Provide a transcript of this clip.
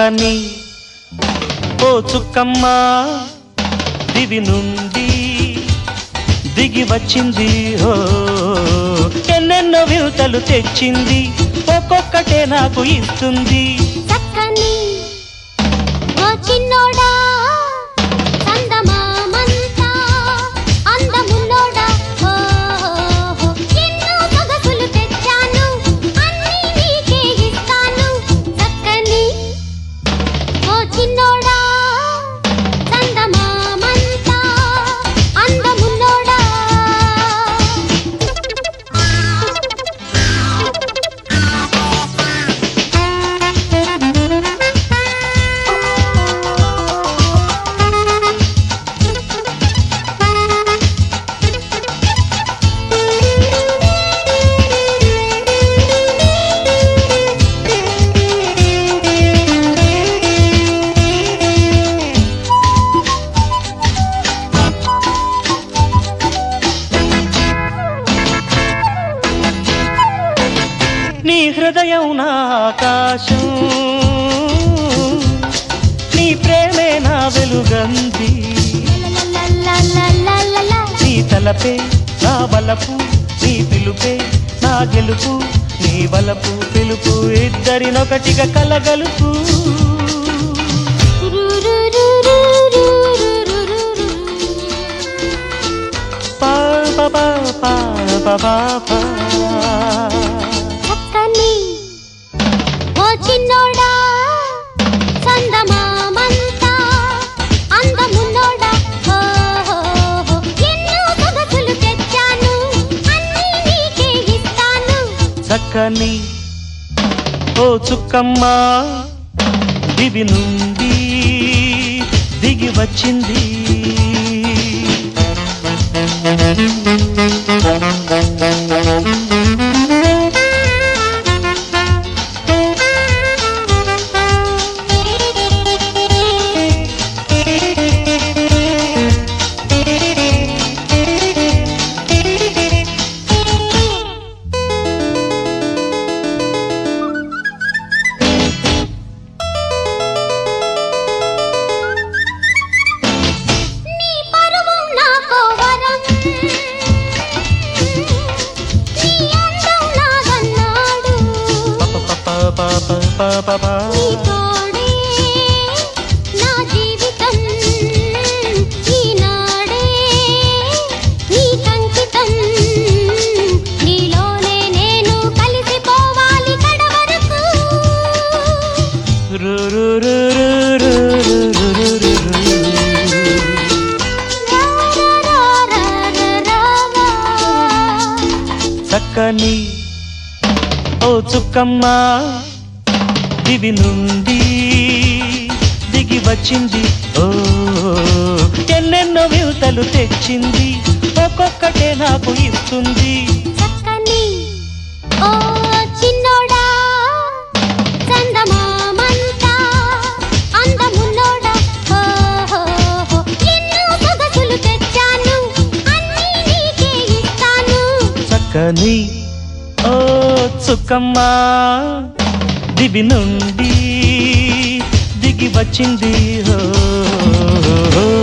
చక్కని ఓ చుక్కమ్మ దివి నుండి దిగి వచ్చింది హో ఎన్నెన్నో వింతలు తెచ్చింది ఒక్కొక్కటే నాకు ఇస్తుంది చక్కని ఓ చిన్నోడా చందమామంతా అందమున్నోడా ఓ ఎన్నో సొగసులు తెచ్చాను అన్నీ నీకే ఇస్తాను చక్కని ఓ చిన్నోడా చందమామంతా అందమున్నోడా నీ హృదయం నా ఆకాశం నీ ప్రేమే నా వెలుగంది లలలలలలలలా. నీ తలపే నా బలపు నీ పిలుపే నా గెలుపు నీ బలపు పిలుపు ఇద్దరినొకటిగా కలగలుపు పా పా పా పా పా పా పా. చక్కని ఓ చిన్నోడా చందమామంతా అందమున్నోడా ఓ ఎన్నో సొగసులు తెచ్చాను అన్నీ నీకే ఇస్తాను చక్కని ఓ చుక్కమ్మ దివి నుండి దిగి వచ్చింది నీ పరువు నాకో వరం నీ అందం నాదన్నాడు నీ తోడే నా జీవితం ఈనాడే నీకంకితం నీలోనే నేను కలిసిపోవాలి కడవరకు రు రు రు రు రు రు రు రు రు. చక్కని ఓ చుక్కమ్మ దివి నుండి దిగి వచ్చింది ఓ ఎన్నెన్నో వివతలు తెచ్చింది ఒక్కొక్కటే నాకు ఇస్తుంది చక్కని ఓ చిన్నోడా చందమామంతా అందమున్నోడా ఓ ఎన్నో సొగసులు తెచ్చాను అన్నీ నీకే ఇస్తాను చక్కని ఓ చుక్కమ్మ దివి నుండి దిగి వచ్చింది ఓ